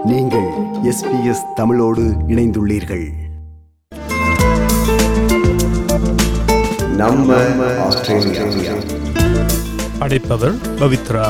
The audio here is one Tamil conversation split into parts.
நீங்கள் எஸ்பிஎஸ் தமிழோடு இணைந்துள்ளீர்கள் நம்ம ஆஸ்திரேலியா படைப்பவர் பவித்ரா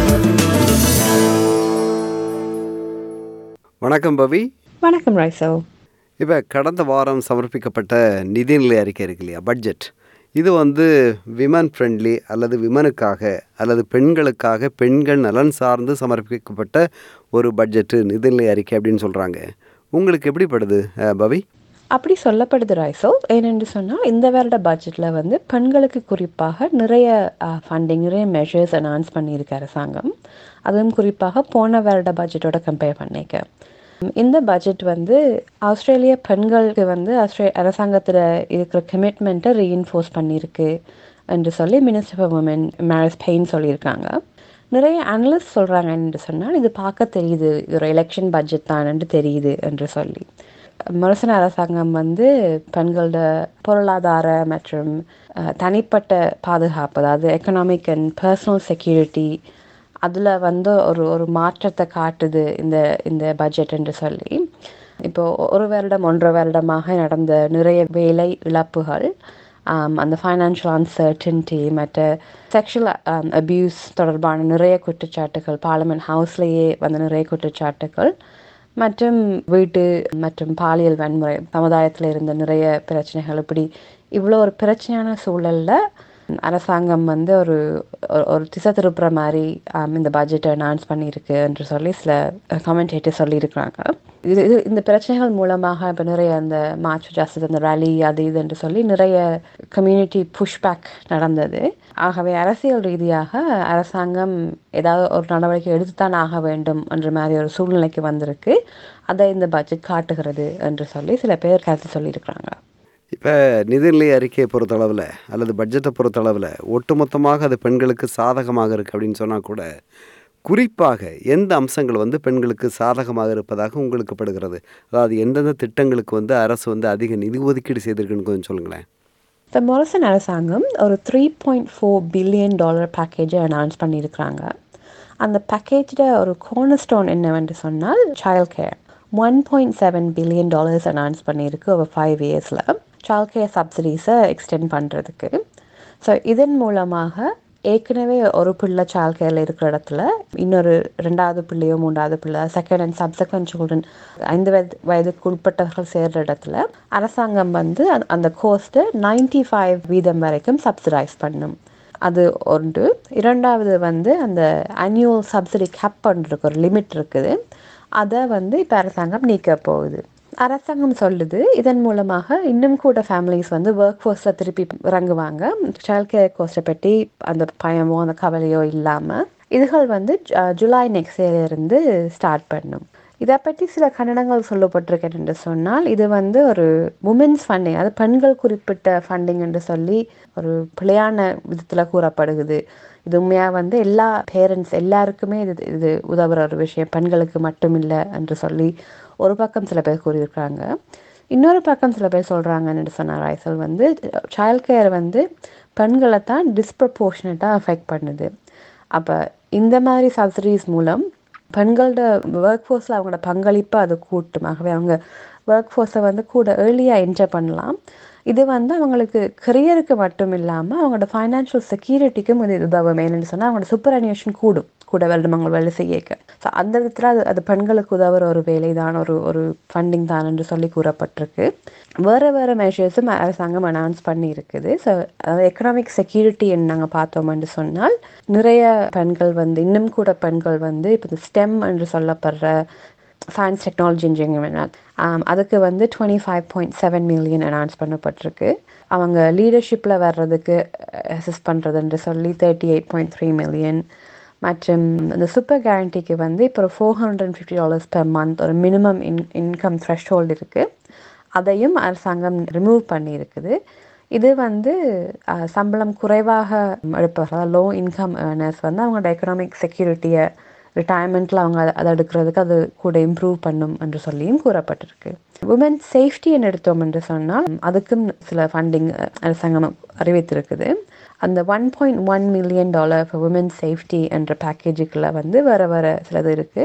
வணக்கம் பவி வணக்கம் ரைசோ இப்போ கடந்த வாரம் சமர்ப்பிக்கப்பட்ட நிதிநிலை அறிக்கை இருக்கு இல்லையா பட்ஜெட் இது வந்து விமன் ஃப்ரெண்ட்லி அல்லது விமனுக்காக அல்லது பெண்களுக்காக பெண்கள் நலன் சார்ந்து சமர்ப்பிக்கப்பட்ட ஒரு பட்ஜெட்டு நிதிநிலை அறிக்கை அப்படின்னு சொல்கிறாங்க உங்களுக்கு எப்படிப்படுது அஹ், பவி அப்படி சொல்லப்படுது ரைசோ ஏனென்று சொன்னால் இந்த வருட பட்ஜெட்டில் வந்து பெண்களுக்கு குறிப்பாக நிறைய ஃபண்டிங் நிறைய மெஷர்ஸ் அனௌன்ஸ் பண்ணியிருக்கு அரசாங்கம் அதுவும் குறிப்பாக போன வருட பட்ஜெட்டோட கம்பேர் பண்ணிக்க இந்த பட்ஜெட் வந்து ஆஸ்திரேலிய பெண்களுக்கு வந்து ஆஸ்திரே அரசாங்கத்தில் இருக்கிற கமிட்மெண்ட்டை ரீஇன்ஃபோர்ஸ் பண்ணியிருக்கு என்று சொல்லி minister for women Marise Payne சொல்லியிருக்காங்க நிறைய அனலிஸ்ட் சொல்கிறாங்க என்று சொன்னால் இது பார்க்க தெரியுது இது ஒரு எலெக்ஷன் பட்ஜெட் தான் என்று தெரியுது என்று சொல்லி மொரசன் அரசாங்கம் வந்து பெண்களோட பொருளாதார மற்றும் அஹ், தனிப்பட்ட பாதுகாப்பு அதாவது எக்கனாமிக் அண்ட் பர்சனல் செக்யூரிட்டி அதில் வந்து ஒரு ஒரு மாற்றத்தை காட்டுது இந்த இந்த பட்ஜெட் என்று சொல்லி இப்போ ஒரு வருடம் ஒன்றரை வருடமாக நடந்த நிறைய வேலை இழப்புகள் ஆம், அந்த ஃபைனான்ஷியல் அன்சர்டன்டி மற்ற செக்ஷுவல் அபியூஸ் தொடர்பான நிறைய குற்றச்சாட்டுகள் பார்லிமெண்ட் ஹவுஸ்லேயே வந்த நிறைய குற்றச்சாட்டுகள் மற்றும் வீட்டு மற்றும் பாலியல் வன்முறை சமுதாயத்தில் இருந்த நிறைய பிரச்சனைகள் இப்படி இவ்வளோ ஒரு பிரச்சனையான சூழல்ல அரசாங்கம் வந்து ஒரு ஒரு- ஒரு திசை திருப்புற மாதிரி ஆம், இந்த பட்ஜெட்டை அனௌன்ஸ் பண்ணியிருக்கு என்று சொல்லி சில கமெண்டேட்டர் சொல்லியிருக்கிறாங்க இது இது இந்த பிரச்சனைகள் மூலமாக இப்போ நிறைய அந்த மார்ச் ஜாஸ்தி அந்த ரேலி அது இது என்று சொல்லி நிறைய கம்யூனிட்டி புஷ்பேக் நடந்தது ஆகவே அரசியல் ரீதியாக அரசாங்கம் ஏதாவது ஒரு நடவடிக்கை எடுத்துத்தான் ஆக வேண்டும் என்ற மாதிரி ஒரு சூழ்நிலைக்கு வந்திருக்கு அதை இந்த பட்ஜெட் காட்டுகிறது என்று சொல்லி சில பேர் கருத்து சொல்லியிருக்கிறாங்க இப்போ நிதிநிலை அறிக்கையை பொறுத்தளவில் அல்லது பட்ஜெட்டை பொறுத்தளவில் ஒட்டுமொத்தமாக அது பெண்களுக்கு சாதகமாக இருக்குது அப்படின்னு சொன்னால் கூட குறிப்பாக எந்த அம்சங்கள் வந்து பெண்களுக்கு சாதகமாக இருப்பதாக உங்களுக்கு படுகிறது அதாவது எந்தெந்த திட்டங்களுக்கு வந்து அரசு வந்து அதிக நிதி ஒதுக்கீடு செய்திருக்குன்னு கொஞ்சம் சொல்லுங்களேன் இந்த மொரசன் அரசாங்கம் ஒரு three point four billion dollar பேக்கேஜை அனௌன்ஸ் பண்ணியிருக்கிறாங்க அந்த பேக்கேஜில் ஒரு கோர்னர்ஸ்டோன் என்னவென்று சொன்னால் child care one point seven billion dollars announce பண்ணியிருக்கு ஒரு ஃபைவ் இயர்ஸில் சைல்ட் கேர் சப்சிடிஸை எக்ஸ்டெண்ட் பண்ணுறதுக்கு ஸோ இதன் மூலமாக ஏற்கனவே ஒரு பிள்ளை சைல்ட் கேரில் இருக்கிற இடத்துல இன்னொரு ரெண்டாவது பிள்ளையோ மூன்றாவது பிள்ளை செகண்ட் அண்ட் சப்செக்வன்ட் சில்ட்ரன் ஐந்து வயது வயதுக்கு உட்பட்டவர்கள் சேர்ற இடத்துல அரசாங்கம் வந்து அந்த- அந்த கோஸ்ட்டை நைன்டி ஃபைவ் வீதம் வரைக்கும் சப்சிடைஸ் பண்ணும் அது ஒன்று இரண்டாவது வந்து அந்த annual சப்சிடி கேப் பண்ணுறதுக்கு ஒரு லிமிட் இருக்குது அதை வந்து இப்போ அரசாங்கம் நீக்க போகுது அரசாங்கம் சொல்லுது இதன் மூலமாக இன்னும் கூட ஃபேமிலிஸ் வந்து ஒர்க் ஃபோர்ஸில் திருப்பி இறங்குவாங்க சைல்ட் கேர் கோர்ஸை பற்றி அந்த பயமோ அந்த கவலையோ இல்லாமல் இதுகள் வந்து ஜ- ஜூலை நெக்ஸ்ட் இயர்லேருந்து ஸ்டார்ட் பண்ணும் இதை பற்றி சில கண்டனங்கள் சொல்லப்பட்டிருக்கேன் என்று சொன்னால் இது வந்து ஒரு உமன்ஸ் ஃபண்டிங் அது பெண்கள் குறிப்பிட்ட ஃபண்டிங் என்று சொல்லி ஒரு பிழையான விதத்தில் கூறப்படுகிறது இது உண்மையாக வந்து எல்லா பேரண்ட்ஸ் எல்லாருக்குமே இது இது உதவுற ஒரு விஷயம் பெண்களுக்கு மட்டும் இல்லை என்று சொல்லி ஒரு பக்கம் சில பேர் கூறியிருக்கிறாங்க இன்னொரு பக்கம் சில பேர் சொல்கிறாங்கன்னு சொன்னார் ரைசல் வந்து சைல்ட் கேர் வந்து பெண்களை தான் டிஸ்ப்ரப்போர்ஷனட்டாக அஃபெக்ட் பண்ணுது அப்போ இந்த மாதிரி சப்சிடிஸ் மூலம் பெண்களோட ஒர்க் ஃபோர்ஸில் அவங்களோட பங்களிப்பை அது கூட்டும் ஆகவே அவங்க ஒர்க் ஃபோர்ஸை வந்து கூட ஏர்லியாக என்ஜாய் பண்ணலாம் இது வந்து அவங்களுக்கு கரியருக்கு மட்டும் இல்லாமல் அவங்களோட ஃபைனான்ஷியல் செக்யூரிட்டிக்கும் இது உதவும் ஏன்னு சொன்னால் அவங்களோட சூப்பர் அனியேஷன் கூடும் கூட வருடம் அவங்க வேலை செய்யக்க ஸோ அந்த விதத்தில் அது அது பெண்களுக்கு உதவுற ஒரு வேலை தான் ஒரு ஒரு ஃபண்டிங் தான் என்று சொல்லி கூறப்பட்டிருக்கு வேறு வேறு மெஷர்ஸும் அரசாங்கம் அனௌன்ஸ் பண்ணி இருக்குது ஸோ அதாவது எக்கனாமிக் செக்யூரிட்டி நாங்கள் பார்த்தோம்னு சொன்னால் நிறைய பெண்கள் வந்து இன்னும் கூட பெண்கள் வந்து இப்போ இந்த ஸ்டெம் என்று சொல்லப்படுற சயின்ஸ் டெக்னாலஜி இன்ஜினியரிங் அதுக்கு வந்து twenty five point seven million announce பண்ணப்பட்டிருக்கு அவங்க லீடர்ஷிப்பில் வர்றதுக்கு அசிஸ்ட் பண்ணுறதுன்னு சொல்லி thirty eight point three million மற்றும் இந்த சூப்பர் கேரண்டிக்கு வந்து இப்போ ஒரு four hundred fifty dollars per month ஒரு மினிமம் இன் இன்கம் த்ரெஷ்ஹோல்டு இருக்குது அதையும் அரசாங்கம் ரிமூவ் பண்ணியிருக்குது இது வந்து அஹ், சம்பளம் குறைவாக எடுப்பவர்கள் லோ இன்கம் ஏர்னர்ஸ் வந்து அவங்களோட எக்கனாமிக் செக்யூரிட்டியை ரிட்டையர்மெண்ட்டில் அவங்க அதை- அதை எடுக்கிறதுக்கு அது கூட இம்ப்ரூவ் பண்ணும் என்று சொல்லியும் கூறப்பட்டிருக்கு உமன் சேஃப்டின்னு எடுத்தோம் என்று சொன்னால் அதுக்கும் சில ஃபண்டிங் அரசாங்கம் அறிவித்திருக்குது அந்த one point one million dollar for women safety என்ற பேக்கேஜுக்குள்ள வந்து வேறு வேறு சிலது இருக்குது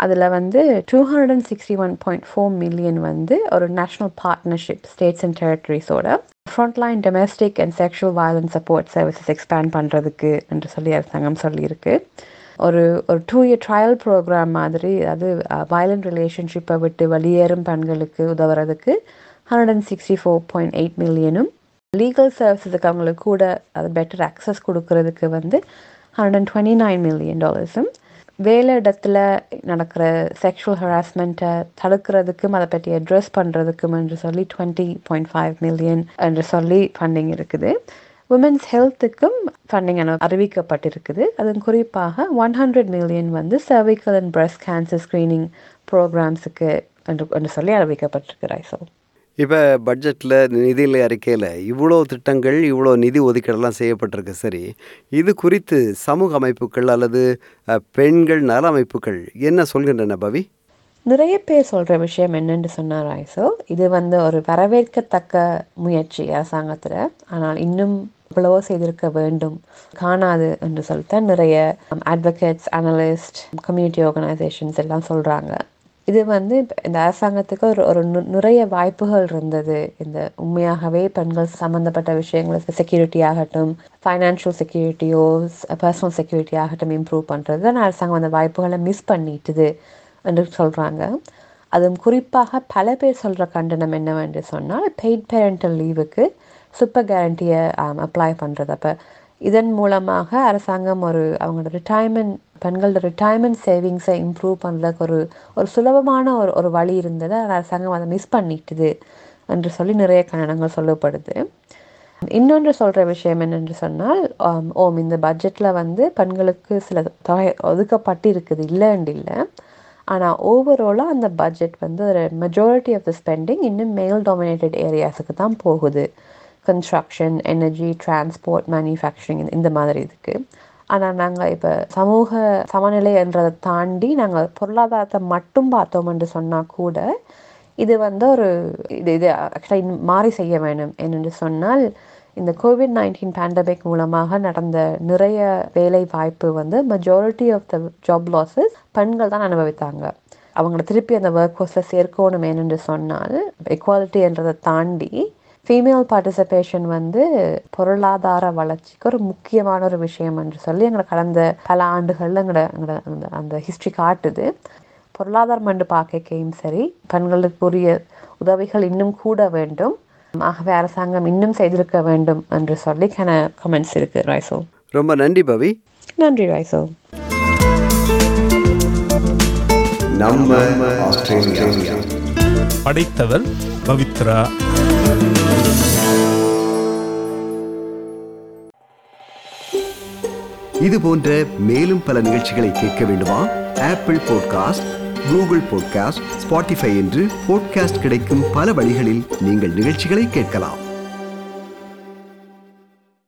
அதில் வந்து two hundred and sixty one point four million வந்து ஒரு நேஷ்னல் பார்ட்னர்ஷிப் ஸ்டேட்ஸ் அண்ட் டெரிட்டரிஸோட frontline domestic and sexual violence support services expand பண்ணுறதுக்கு என்று சொல்லி அரசாங்கம் சொல்லியிருக்கு ஒரு ஒரு டூ இயர் ட்ரையல் ப்ரோக்ராம் மாதிரி அது வயலண்ட் ரிலேஷன்ஷிப்பை விட்டு வெளியேறும் பெண்களுக்கு உதவுறதுக்கு hundred and sixty four point eight மில்லியனும் லீகல் சர்வீஸஸுக்கு அவங்களுக்கு கூட அது பெட்டர் அக்சஸ் கொடுக்கறதுக்கு வந்து hundred and twenty nine million டாலர்ஸும் வேலை இடத்துல நடக்கிற செக்ஷுவல் ஹராஸ்மெண்ட்டை தடுக்கிறதுக்கும் அதை பற்றி அட்ரஸ் பண்ணுறதுக்கும் என்று சொல்லி டுவெண்ட்டி பாயிண்ட் ஃபைவ் மில்லியன் என்று சொல்லி ஃபண்டிங் இருக்குது உமன்ஸ் ஹெல்த்துக்கும் ஃபண்டிங் அறிவிக்கப்பட்டிருக்குது அதன் குறிப்பாக ஒன் ஹண்ட்ரட் மில்லியன் வந்து cervical and breast cancer screening ப்ரோக்ராம்ஸுக்கு என்று என்று சொல்லி அறிவிக்கப்பட்டிருக்கு ரைசோ இப்போ பட்ஜெட்டில் நிதிநிலை அறிக்கையில் இவ்வளோ திட்டங்கள் இவ்வளோ நிதி ஒதுக்கீடெல்லாம் செய்யப்பட்டிருக்கு சரி இது குறித்து சமூக அமைப்புகள் அல்லது அஹ், பெண்கள் நல அமைப்புகள் என்ன சொல்கின்றன பவி நிறைய பேர் சொல்கிற விஷயம் என்னன்னு சொன்னார் ரைசோ இது வந்து ஒரு வரவேற்கத்தக்க முயற்சி அரசாங்கத்தில் ஆனால் இன்னும் இவ்வளவோ செய்திருக்க வேண்டும் காணாது என்று சொல்லிட்டு நிறைய அட்வொகேட்ஸ் அனலிஸ்ட் கம்யூனிட்டி ஆர்கனைசேஷன்ஸ் எல்லாம் சொல்கிறாங்க இது வந்து இப்ப இந்த அரசாங்கத்துக்கு ஒரு ஒரு நு- நிறைய வாய்ப்புகள் இருந்தது இந்த உண்மையாகவே பெண்கள் சம்மந்தப்பட்ட விஷயங்களுக்கு செக்யூரிட்டி ஆகட்டும் ஃபைனான்ஷியல் செக்யூரிட்டியோ பர்சனல் செக்யூரிட்டி ஆகட்டும் இம்ப்ரூவ் பண்ணுறது ஆனால் அரசாங்கம் அந்த வாய்ப்புகளை மிஸ் பண்ணிட்டுது என்று சொல்கிறாங்க அதுவும் குறிப்பாக பல பேர் சொல்கிற கண்டனம் என்னவென்று சொன்னால் பெய்ட் பேரண்டல் லீவுக்கு சூப்பர் கேரண்டியை அப்ளை பண்ணுறது அப்போ இதன் மூலமாக அரசாங்கம் ஒரு அவங்களோட ரிட்டையர்மெண்ட் பெண்களோட ரிட்டையர்மெண்ட் சேவிங்ஸை இம்ப்ரூவ் பண்ணுறதுக்கு ஒரு ஒரு சுலபமான ஒரு ஒரு வழி இருந்தது ஆனால் அரசாங்கம் அதை மிஸ் பண்ணிட்டுது என்று சொல்லி நிறைய கண்டனங்கள் சொல்லப்படுது இன்னொன்று சொல்கிற விஷயம் என்னென்று சொன்னால் ஆம், ஓம் இந்த பட்ஜெட்டில் வந்து பெண்களுக்கு சில தொகை ஒதுக்கப்பட்டு இருக்குது இல்லைன்னு இல்லை ஆனால் ஓவராலாக அந்த பட்ஜெட் வந்து ஒரு மெஜாரிட்டி ஆஃப் த ஸ்பெண்டிங் இன்னும் மேல் டாமினேட்டட் ஏரியாஸுக்கு தான் போகுது கன்ஸ்ட்ரக்ஷன் எனர்ஜி டிரான்ஸ்போர்ட் மேனுஃபேக்சரிங் இந்த மாதிரி இதுக்கு ஆனால் நாங்கள் இப்போ சமூக சமநிலை என்றதை தாண்டி நாங்கள் பொருளாதாரத்தை மட்டும் பார்த்தோம் என்று சொன்னால் கூட இது வந்து ஒரு இது இது ஆக்சுவலாக மாறி செய்ய வேணும் என்னென்று சொன்னால் இந்த கோவிட் நைன்டீன் பேண்டமிக் மூலமாக நடந்த நிறைய வேலை வாய்ப்பு வந்து majority of the job losses பெண்கள் தான் அனுபவித்தாங்க அவங்கள திருப்பி அந்த ஒர்க் ஃபோர்ஸில் சேர்க்கணும் ஏனென்று சொன்னால் எக்வாலிட்டி என்றதை தாண்டி ஃபீமேல் பார்ட்டிசிபேஷன் வந்து பொருளாதார வளர்ச்சிக்கு ஒரு முக்கியமான ஒரு விஷயம் என்று சொல்லி எங்களை கடந்த பல ஆண்டுகளில் எங்களோட எங்களோட அந்த அந்த ஹிஸ்ட்ரி காட்டுது பொருளாதாரம் என்று பார்க்கையும் சரி பெண்களுக்குரிய உதவிகள் இன்னும் கூட வேண்டும் ஆகவே அரசாங்கம் இன்னும் செய்திருக்க வேண்டும் என்று சொல்லி கன கமெண்ட்ஸ் இருக்கு ரைசோ ரொம்ப நன்றி பவி நன்றி ரைசோ நம்ம ஆஸ்திரேலியா படைத்தவர் பவித்ரா இது போன்ற மேலும் பல நிகழ்ச்சிகளை கேட்க வேண்டுமா Apple podcast Google podcast Spotify என்று பாட்காஸ்ட் கிடைக்கும் பல வழிகளில் நீங்கள் நிகழ்ச்சிகளை கேட்கலாம்